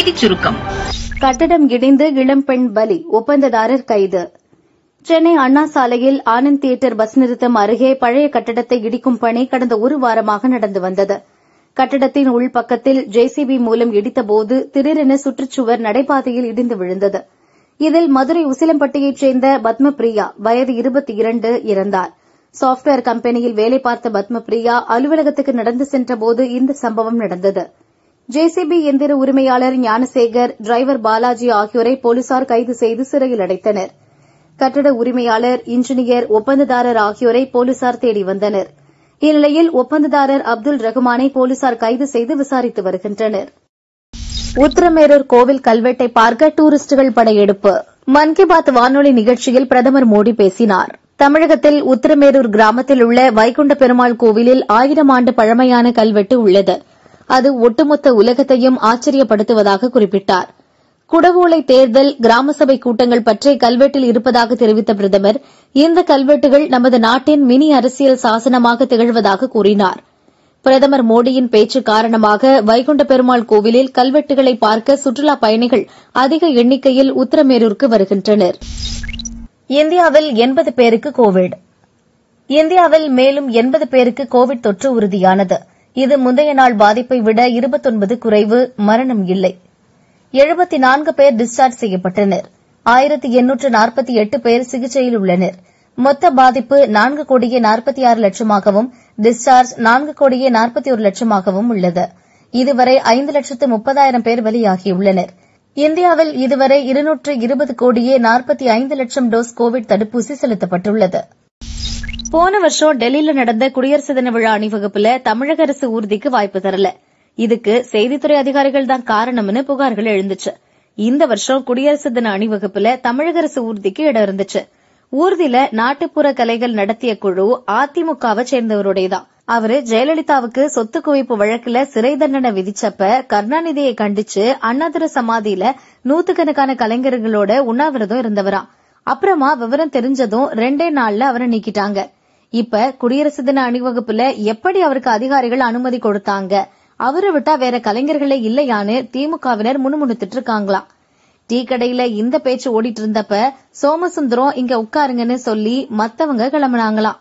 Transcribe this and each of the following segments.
செய்திச் சுருக்கம் கட்டடம் இடிந்து இளம்பெண் பலி ஒப்பந்ததாரர் கைது சென்னை அண்ணா சாலையில் ஆனந்த் தியேட்டர் பஸ் நிறுத்தம் அருகே பழைய கட்டடத்தை இடிக்கும் பணி கடந்த ஒரு வாரமாக நடந்து வந்தது கட்டடத்தின் உள்பக்கத்தில் ஜேசிபி மூலம் இடித்தபோது திடீரென சுற்றுச்சுவர் நடைபாதையில் இடிந்து விழுந்தது இதில் மதுரை உசிலம்பட்டியைச் சேர்ந்த பத்மபிரியா வயது இருபத்தி இரண்டு இறந்தார் சாப்ட்வேர் கம்பெனியில் வேலை பார்த்த பத்மபிரியா அலுவலகத்துக்கு நடந்து சென்றபோது இந்த சம்பவம் நடந்தது ஜேசிபி எந்திர உரிமையாளர் ஞானசேகர் டிரைவர் பாலாஜி ஆகியோரை போலீசார் கைது செய்து சிறையில் அடைத்தனர் கட்டட உரிமையாளர் இன்ஜினியர் ஒப்பந்ததாரர் ஆகியோரை போலீசார் தேடி வந்தனர் இந்நிலையில் ஒப்பந்ததாரர் அப்துல் ரகுமானை போலீசார் கைது செய்து விசாரித்து வருகின்றனர் உத்திரமேரூர் கோவில் கல்வெட்டை பார்க்க டூரிஸ்டுகள் படையெடுப்பு மன் கி பாத் வானொலி நிகழ்ச்சியில் பிரதமர் மோடி பேசினார் தமிழகத்தில் உத்திரமேரூர் கிராமத்தில் உள்ள வைகுண்ட பெருமாள் கோவிலில் ஆயிரம் ஆண்டு பழமையான கல்வெட்டு உள்ளது அது ஒட்டுமொத்த உலகத்தையும் ஆச்சரியப்படுத்துவதாக குறிப்பிட்டார் குடவோலை தேர்தல் கிராம சபை கூட்டங்கள் பற்றி கல்வெட்டில் இருப்பதாக தெரிவித்த பிரதமர் இந்த கல்வெட்டுகள் நமது நாட்டின் மினி அரசியல் சாசனமாக திகழ்வதாக கூறினார் பிரதமர் மோடியின் பேச்சு காரணமாக வைகுண்ட பெருமாள் கோவிலில் கல்வெட்டுகளை பார்க்க சுற்றுலாப் பயணிகள் அதிக எண்ணிக்கையில் உத்தரமேரூருக்கு வருகின்றனர் இந்தியாவில் எண்பது பேருக்கு கோவிட் இந்தியாவில் மேலும் எண்பது பேருக்கு கோவிட் தொற்று உறுதியானது இது முந்தைய நாள் பாதிப்பை விட இருபத்தொன்பது குறைவு மரணம் இல்லை எழுபத்தி நான்கு பேர் டிஸ்சார்ஜ் செய்யப்பட்டனர் ஆயிரத்தி எண்ணூற்று நாற்பத்தி எட்டு பேர் சிகிச்சையில் உள்ளனர் மொத்த பாதிப்பு நான்கு கோடியே நாற்பத்தி ஆறு லட்சமாகவும் டிஸ்சார்ஜ் நான்கு கோடியே நாற்பத்தி ஒரு லட்சமாகவும் உள்ளது இதுவரை ஐந்து லட்சத்து முப்பதாயிரம் பேர் வெளியாகியுள்ளனர் இந்தியாவில் இதுவரை இருநூற்று இருபது கோடியே நாற்பத்தி ஐந்து லட்சம் டோஸ் கோவிட் தடுப்பூசி செலுத்தப்பட்டுள்ளது போன வருஷம் டெல்லியில நடந்த குடியரசு தின விழா அணிவகுப்புல தமிழக அரசு ஊர்திக்கு வாய்ப்பு தரல இதுக்கு செய்தித்துறை அதிகாரிகள் தான் காரணம்னு புகார்கள் எழுந்துச்சு இந்த வருஷம் குடியரசு தின அணிவகுப்புல தமிழக அரசு ஊர்திக்கு இடம் இருந்துச்சு ஊர்தியில நாட்டுப்புற கலைகள் நடத்திய குழு அதிமுகவை சேர்ந்தவருடையதான் அவரு ஜெயலலிதாவுக்கு சொத்து குவிப்பு வழக்குல சிறை தண்டனை விதிச்சப்ப கருணாநிதியை கண்டிச்சு அண்ணாதுர சமாதியில நூத்துக்கணக்கான கலைஞர்களோட உண்ணாவிரதம் இருந்தவராம் அப்புறமா விவரம் தெரிஞ்சதும் ரெண்டே நாள்ல அவரை நீக்கிட்டாங்க இப்ப குடியரசு தின அணிவகுப்புல எப்படி அவருக்கு அதிகாரிகள் அனுமதி கொடுத்தாங்க அவரை விட்டா வேற கலைஞர்களே இல்லையான்னு திமுகவினர் முணுமுணுத்துட்டு இருக்காங்களாம் டீ கடையில இந்த பேச்சு ஓடிட்டு இருந்தப்ப சோமசுந்தரம் இங்க உட்காருங்கன்னு சொல்லி மத்தவங்க கிளம்புனாங்களாம்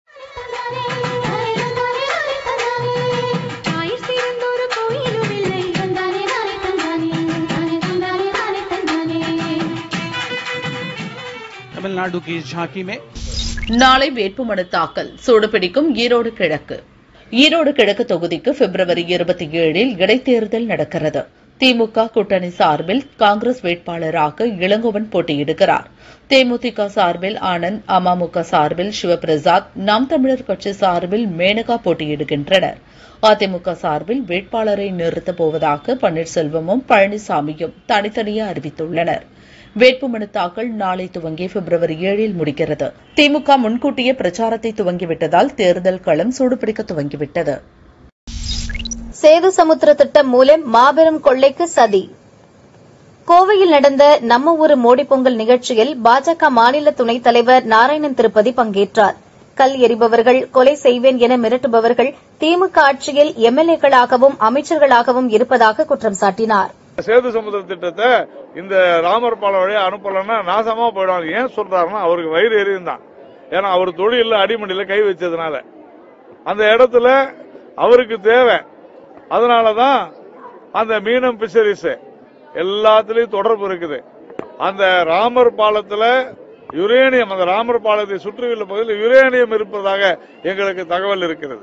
तमिलनाडु की इस झांकी में நாளை வேட்புமனு தாக்கல் சூடுபிடிக்கும் ஈரோடு கிழக்கு ஈரோடு கிழக்கு தொகுதிக்கு பிப்ரவரி இருபத்தி ஏழில் இடைத்தேர்தல் நடக்கிறது திமுக கூட்டணி சார்பில் காங்கிரஸ் வேட்பாளராக இளங்கோவன் போட்டியிடுகிறார் தேமுதிக சார்பில் ஆனந்த் அமமுக சார்பில் சிவபிரசாத் நாம் தமிழர் கட்சி சார்பில் மேனகா போட்டியிடுகின்றனர் அதிமுக சார்பில் வேட்பாளரை நிறுத்தப் போவதாக பன்னீர்செல்வமும் பழனிசாமியும் தனித்தனியே அறிவித்துள்ளனர் வேட்புமனு தாக்கல் நாளை துவங்கி பிப்ரவரி ஏழில் முடிகிறது திமுக முன்கூட்டியே பிரச்சாரத்தை துவங்கிவிட்டதால் தேர்தல் களம் சூடுபிடிக்க துவங்கிவிட்டது சேது சமுத்திர திட்டம் மூலம் மாபெரும் கொள்ளைக்கு சதி கோவையில் நடந்த நம்ம ஊரு மோடி பொங்கல் நிகழ்ச்சியில் பாஜக மாநில துணைத் தலைவர் நாராயணன் திருப்பதி பங்கேற்றார் கல் எறிபவர்கள் கொலை செய்வேன் என மிரட்டுபவர்கள் திமுக ஆட்சியில் எம்எல்ஏக்களாகவும் அமைச்சர்களாகவும் இருப்பதாக குற்றம் சாட்டினார் சேது சமுத்திர திட்டத்தை இந்த ராமர் பாலம் வழியா அனுப்பலன்னா நாசமா போயிடுவாங்க ஏன் சொல்றாருன்னா அவருக்கு வயிறு எரியும் தான் ஏன்னா அவர் தொழில அடிமடியில கை வச்சதுனால அந்த இடத்துல அவருக்கு தேவை அதனாலதான் அந்த மீனம் பிஷரிஸ் எல்லாத்துலயும் தொடர்பு இருக்குது அந்த ராமர் பாலத்துல யுரேனியம் அந்த ராமர் பாலத்தை சுற்றியுள்ள பகுதியில் யுரேனியம் இருப்பதாக எங்களுக்கு தகவல் இருக்கிறது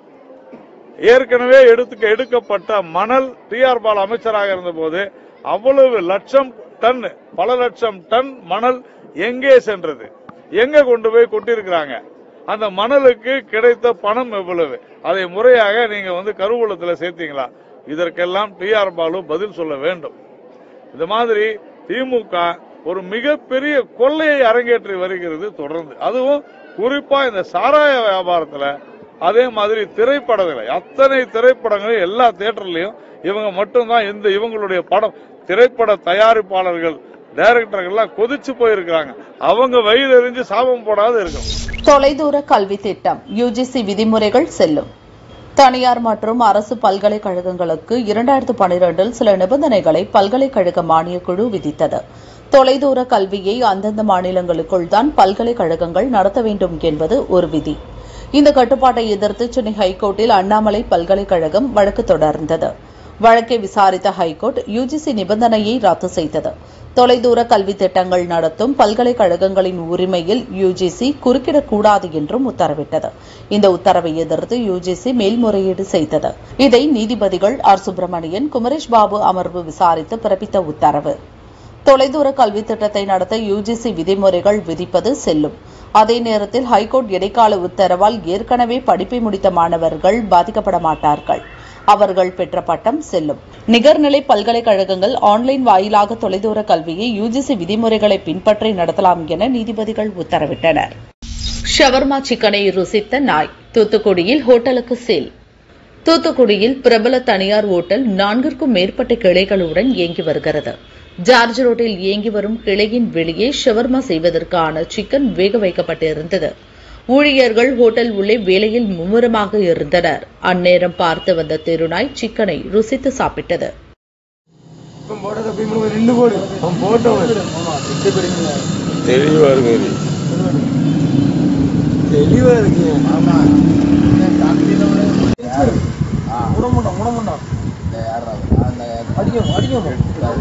ஏற்கனவே எடுத்துக்க எடுக்கப்பட்ட மணல் டிஆர் பால் அமைச்சராக இருந்தபோது அவ்வளவு லட்சம் டன் பல லட்சம் டன் மணல் எங்கே சென்றது எங்க கொண்டு போய் கொட்டிருக்கிறாங்க அந்த மணலுக்கு கிடைத்த பணம் எவ்வளவு அதை முறையாக நீங்க வந்து கருவூலத்துல சேர்த்தீங்களா இதற்கெல்லாம் டிஆர் பாலு பதில் சொல்ல வேண்டும் இந்த மாதிரி திமுக ஒரு மிகப்பெரிய கொள்ளையை அரங்கேற்றி வருகிறது தொடர்ந்து அதுவும் குறிப்பா இந்த சாராய வியாபாரத்துல அதே மாதிரி திரைப்படங்களை அத்தனை திரைப்படங்களும் எல்லா தியேட்டர்லயும் இவங்க மட்டும்தான் இந்த இவங்களுடைய படம் திரைப்பட தயாரிப்பாளர்கள் டைரக்டர்கள்லாம் கொதிச்சு போயிருக்கிறாங்க அவங்க வயிறு எறிஞ்சு சாபம் போடாத இருக்கணும் தொலைதூர கல்வி திட்டம் யுஜிசி விதிமுறைகள் செல்லும் தனியார் மற்றும் அரசு பல்கலைக்கழகங்களுக்கு இரண்டாயிரத்து பனிரெண்டில் சில நிபந்தனைகளை பல்கலைக்கழக மானியக்குழு விதித்தது தொலைதூர கல்வியை அந்தந்த மாநிலங்களுக்குள் தான் பல்கலைக்கழகங்கள் நடத்த வேண்டும் என்பது ஒரு விதி இந்த கட்டுப்பாட்டை எதிர்த்து சென்னை ஹைகோர்ட்டில் அண்ணாமலை பல்கலைக்கழகம் வழக்கு தொடர்ந்தது வழக்கை விசாரித்த ஹைகோர்ட் யுஜிசி நிபந்தனையை ரத்து செய்தது தொலைதூர கல்வி திட்டங்கள் நடத்தும் பல்கலைக்கழகங்களின் உரிமையில் யுஜிசி குறுக்கிடக்கூடாது என்றும் உத்தரவிட்டது இந்த உத்தரவை எதிர்த்து யுஜிசி மேல்முறையீடு செய்தது இதை நீதிபதிகள் ஆர் சுப்பிரமணியன் குமரேஷ் பாபு அமர்வு விசாரித்து பிறப்பித்த உத்தரவு தொலைதூர கல்வி திட்டத்தை நடத்த யுஜிசி விதிமுறைகள் விதிப்பது செல்லும் அதே நேரத்தில் ஹைகோர்ட் இடைக்கால உத்தரவால் ஏற்கனவே படிப்பை முடித்த மாணவர்கள் பாதிக்கப்பட மாட்டார்கள் அவர்கள் பெற்ற பட்டம் செல்லும் நிகர்நிலை பல்கலைக்கழகங்கள் ஆன்லைன் வாயிலாக தொலைதூர கல்வியை யுஜிசி விதிமுறைகளை பின்பற்றி நடத்தலாம் என நீதிபதிகள் உத்தரவிட்டனர் ஷவர்மா சிக்கனை ருசித்த நாய் தூத்துக்குடியில் ஹோட்டலுக்கு சேல் தூத்துக்குடியில் பிரபல தனியார் ஓட்டல் நான்கிற்கும் மேற்பட்ட கிளைகளுடன் இயங்கி வருகிறது ஜார்ஜ் ரோட்டில் இயங்கி வரும் கிளையின் வெளியே ஷவர்மா செய்வதற்கான சிக்கன் வேக வைக்கப்பட்டிருந்தது ஊழியர்கள் ஹோட்டல் உள்ளே வேலையில் மும்முரமாக இருந்தனர் அந்நேரம் பார்த்து வந்த தெருநாய் சிக்கனை ருசித்து சாப்பிட்டது தெளிவா இருக்கு இது. தெளிவா இருக்கு ஆமா உடம்புண்டா உடம்புண்டா அடிக்கும் அடிக்கும்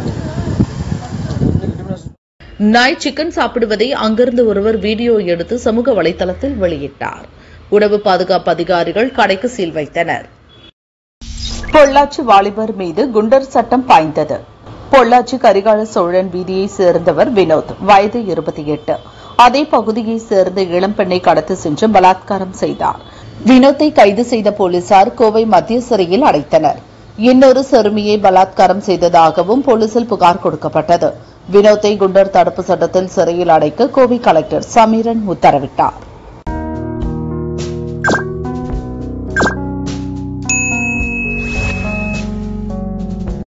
நாய் சிக்கன் சாப்பிடுவதை அங்கிருந்து ஒருவர் வீடியோ எடுத்து சமூக வலைதளத்தில் வெளியிட்டார் உணவு பாதுகாப்பு அதிகாரிகள் கடைக்கு சீல் வைத்தனர் பொள்ளாச்சி வாலிபர் மீது குண்டர் சட்டம் பாய்ந்தது பொள்ளாச்சி கரிகால சோழன் வீதியைச் சேர்ந்தவர் வினோத் வயது இருபத்தி எட்டு அதே பகுதியைச் சேர்ந்த இளம்பெண்ணை கடத்தி சென்று பலாத்காரம் செய்தார் வினோத்தை கைது செய்த போலீசார் கோவை மத்திய சிறையில் அடைத்தனர் இன்னொரு சிறுமியை பலாத்காரம் செய்ததாகவும் போலீசில் புகார் கொடுக்கப்பட்டது வினோத்தை குண்டர் தடுப்பு சட்டத்தில் சிறையில் அடைக்க கோவை கலெக்டர் சமீரன் உத்தரவிட்டார்